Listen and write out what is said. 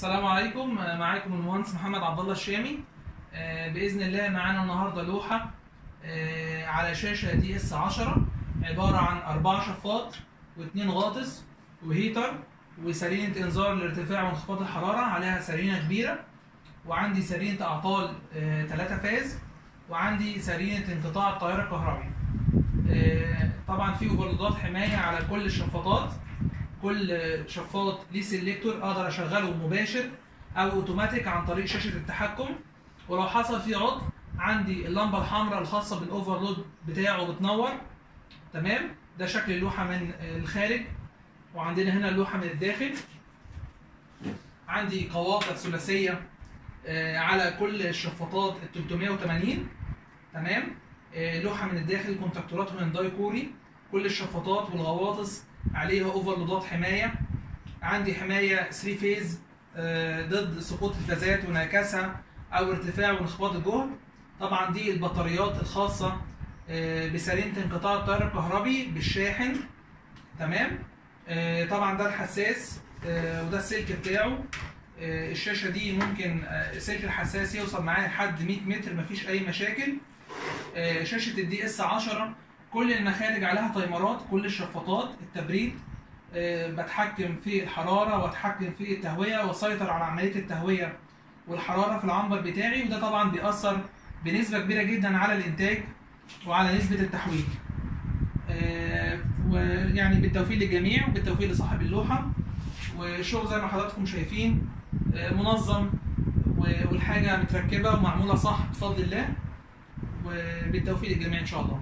السلام عليكم معاكم المهندس محمد عبد الله الشامي آه، باذن الله معانا النهارده لوحه آه، على شاشه دي اس 10 عباره عن اربع شفاط واثنين غاطس وهيتر وسرينه انذار لارتفاع وانخفاض الحراره عليها سرينه كبيره وعندي سرينه اعطال 3 فاز وعندي سرينه انقطاع التيار الكهربي آه، طبعا في اوفرلودات حمايه على كل الشفاطات كل شفاط ليه سيلكتور اقدر اشغله مباشر او اوتوماتيك عن طريق شاشه التحكم ولو حصل فيه عطل عندي اللمبه الحمراء الخاصه بالاوفرلود بتاعه بتنور تمام ده شكل اللوحه من الخارج وعندنا هنا اللوحه من الداخل عندي قواطع ثلاثيه آه، على كل الشفاطات ال 380 تمام آه، لوحه من الداخل كونتاكتورات هونداي كوري كل الشفاطات والغواطس عليها اوفرلودات حمايه عندي حمايه 3 فيز آه، ضد سقوط الفازات ونعكاسها او ارتفاع وانخفاض الجهد طبعا دي البطاريات الخاصه آه، بسرينه انقطاع التيار الكهربي بالشاحن تمام آه، طبعا ده الحساس آه، وده السلك بتاعه آه، الشاشه دي ممكن آه، سلك الحساس يوصل معايا لحد 100 متر مفيش اي مشاكل آه، شاشه الدي اس 10 كل المخارج عليها تايمرات كل الشفاطات التبريد آه، بتحكم في الحراره واتحكم في التهويه واسيطر على عمليه التهويه والحراره في العنبر بتاعي وده طبعا بيأثر بنسبه كبيره جدا على الانتاج وعلى نسبه التحويل آه، ويعني بالتوفيق للجميع وبالتوفيق لصاحب اللوحه والشغل زي ما حضراتكم شايفين آه، منظم و- والحاجه متركبه ومعموله صح بفضل الله وبالتوفيق للجميع ان شاء الله